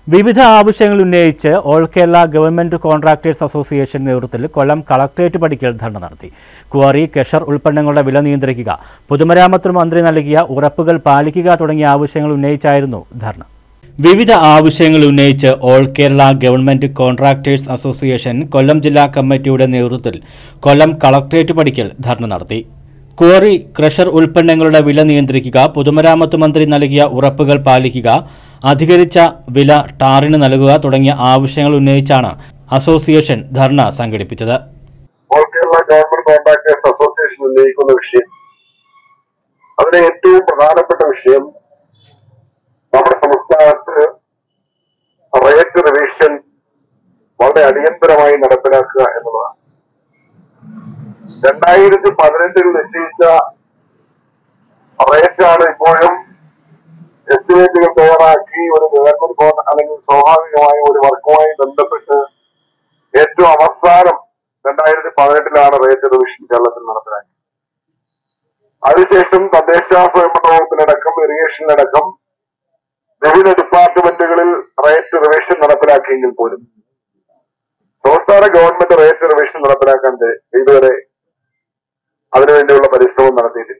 വിവിധ ആവശ്യങ്ങൾ ഉന്നയിച്ച് all Kerala government contractors association നേതൃത്വത്തിൽ കൊല്ലം കളക്ടറേറ്റ് പടിക്കൽ ധർണ നടത്തി ക്വാറി കെഷർ ഉൽപ്പന്നങ്ങളുടെ വില നിയന്ത്രിക്കുക പൊതുമരാമത്ത് മന്ത്രി നൽകിയ ഉറപ്പുകൾ പാലിക്കുക തുടങ്ങിയ ആവശ്യങ്ങൾ ഉന്നയിച്ചായിരുന്നു ധർണ വിവിധ ആവശ്യങ്ങൾ ഉന്നയിച്ച് all Kerala government contractors association Kollam ജില്ലാ കമ്മിറ്റിയുടെ നേതൃത്വത്തിൽ കൊല്ലം കളക്ടറേറ്റ് പടിക്കൽ ധർണ നടത്തി ക്വാറി ക്രഷർ ഉൽപ്പന്നങ്ങളുടെ വില നിയന്ത്രിക്കുക പൊതുമരാമത്ത് മന്ത്രി നൽകിയ ഉറപ്പുകൾ പാലിക്കുക അധികരിച്ച വില ടാറിന് നൽകുക തുടങ്ങിയ ആവശ്യങ്ങൾ ഉന്നയിച്ചാണ് അസോസിയേഷൻ ധർണ സംഘടിപ്പിച്ചത് all Kerala government contractors association ഉന്നയിക്കുന്ന വിഷയം അതിലെ ഏറ്റവും പ്രധാനപ്പെട്ട വിഷയം നമ്മുടെ സംസ്ഥാനത്ത് റേറ്റ് റിവിഷൻ വളരെ അടിയന്തരമായി നടപ്പിലാക്കുക എന്നതാണ് രണ്ടായിരത്തി പതിനെട്ടിൽ നിശ്ചയിച്ച റേറ്റാണ് ഇപ്പോഴും എസ്റ്റിമേറ്റുകൾ തയ്യാറാക്കി ഒരു ഗവൺമെന്റ് കോൺ അല്ലെങ്കിൽ സ്വാഭാവികമായ ഒരു വർക്കുമായി ബന്ധപ്പെട്ട് ഏറ്റവും അവസാനം രണ്ടായിരത്തി പതിനെട്ടിലാണ് റേറ്റ് റിവിഷൻ കേരളത്തിൽ നടപ്പിലാക്കി അതിനുശേഷം തദ്ദേശ സ്വയംഭരണ വകുപ്പിലടക്കം ഇറിഗേഷനിലടക്കം വിവിധ ഡിപ്പാർട്ട്മെന്റുകളിൽ റേറ്റ് റിവിഷൻ നടപ്പിലാക്കിയെങ്കിൽ പോലും സംസ്ഥാന ഗവൺമെന്റ് റേറ്റ് റിവിഷൻ നടപ്പിലാക്കാൻ ദേ- ഇതുവരെ അതിനുവേണ്ടിയുള്ള പരിശ്രമം നടത്തിയിട്ടില്ല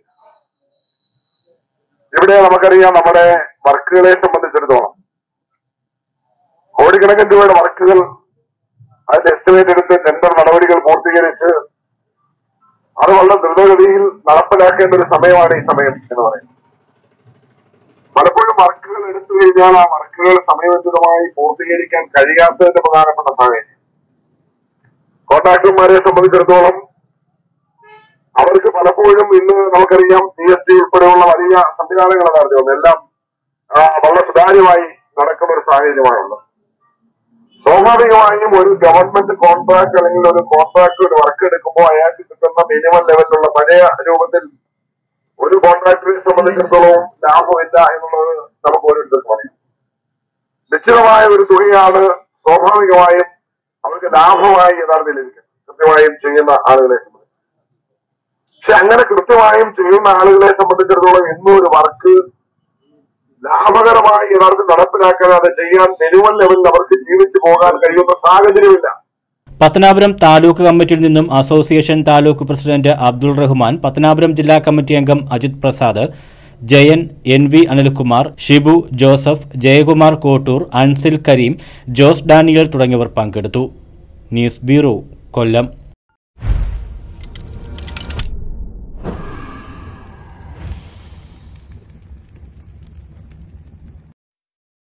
ഇവിടെ നമുക്കറിയാം നമ്മുടെ വർക്കുകളെ സംബന്ധിച്ചിടത്തോളം കോടിക്കണക്കിന് രൂപയുടെ വർക്കുകൾ അതിന്റെ എസ്റ്റിമേറ്റ് എടുത്ത് ടെൻഡർ നടപടികൾ പൂർത്തീകരിച്ച് അത് വളരെ ദ്രുതഗതിയിൽ നടപ്പിലാക്കേണ്ട ഒരു സമയമാണ് ഈ സമയം എന്ന് പറയുന്നത് പലപ്പോഴും വർക്കുകൾ എടുത്തു കഴിഞ്ഞാൽ ആ വർക്കുകൾ സമയോചിതമായി പൂർത്തീകരിക്കാൻ കഴിയാത്തതിന്റെ പ്രധാനപ്പെട്ട സാഹചര്യം കോൺട്രാക്ടർമാരെ സംബന്ധിച്ചിടത്തോളം അവർക്ക് പലപ്പോഴും ഇന്ന് നമുക്കറിയാം ജി എസ് ടി ഉൾപ്പെടെയുള്ള വലിയ സംവിധാനങ്ങൾ നടത്തി വന്നു എല്ലാം ആ, വളരെ സുതാര്യമായി നടക്കുന്ന ഒരു സാഹചര്യമാണുള്ളത് സ്വാഭാവികമായും ഒരു ഗവൺമെന്റ് കോൺട്രാക്ട് അല്ലെങ്കിൽ ഒരു കോൺട്രാക്ട് ഒരു വർക്ക് എടുക്കുമ്പോൾ അയാൾക്ക് കിട്ടുന്ന മിനിമം ലെവലിലുള്ള പഴയ രൂപത്തിൽ ഒരു കോൺട്രാക്ടറെ സംബന്ധിച്ചിടത്തോളം ലാഭമില്ല എന്നുള്ളത് നമുക്ക് ഓരോരുത്തർക്കും അറിയാം നിശ്ചിതമായ ഒരു തുകയാണ് സ്വാഭാവികമായും അവർക്ക് ലാഭമായി യഥാർത്ഥത്തിൽ ലഭിക്കുന്നത് കൃത്യമായും ചെയ്യുന്ന ആളുകളെ സംബന്ധിച്ച് പക്ഷെ അങ്ങനെ കൃത്യമായും ചെയ്യുന്ന ആളുകളെ സംബന്ധിച്ചിടത്തോളം ഇന്നും ഒരു വർക്ക് ലാഭകരമായി യഥാർത്ഥത്തിൽ നടപ്പിലാക്കാൻ അത് ചെയ്യാൻ മിനിമം ലെവലിൽ അവർക്ക് ജീവിച്ചു പോകാൻ കഴിയുന്ന സാഹചര്യമില്ല പത്തനാപുരം താലൂക്ക് കമ്മിറ്റിയിൽ നിന്നും അസോസിയേഷൻ താലൂക്ക് പ്രസിഡന്റ് അബ്ദുൾ റഹ്മാൻ പത്തനാപുരം ജില്ലാ കമ്മിറ്റി അംഗം അജിത് പ്രസാദ് ജയൻ എൻ വി അനിൽകുമാർ ഷിബു ജോസഫ് ജയകുമാർ കോട്ടൂർ അൻസിൽ കരീം ജോസ് ഡാനിയൽ തുടങ്ങിയവർ പങ്കെടുത്തു ന്യൂസ് ബ്യൂറോ കൊല്ലം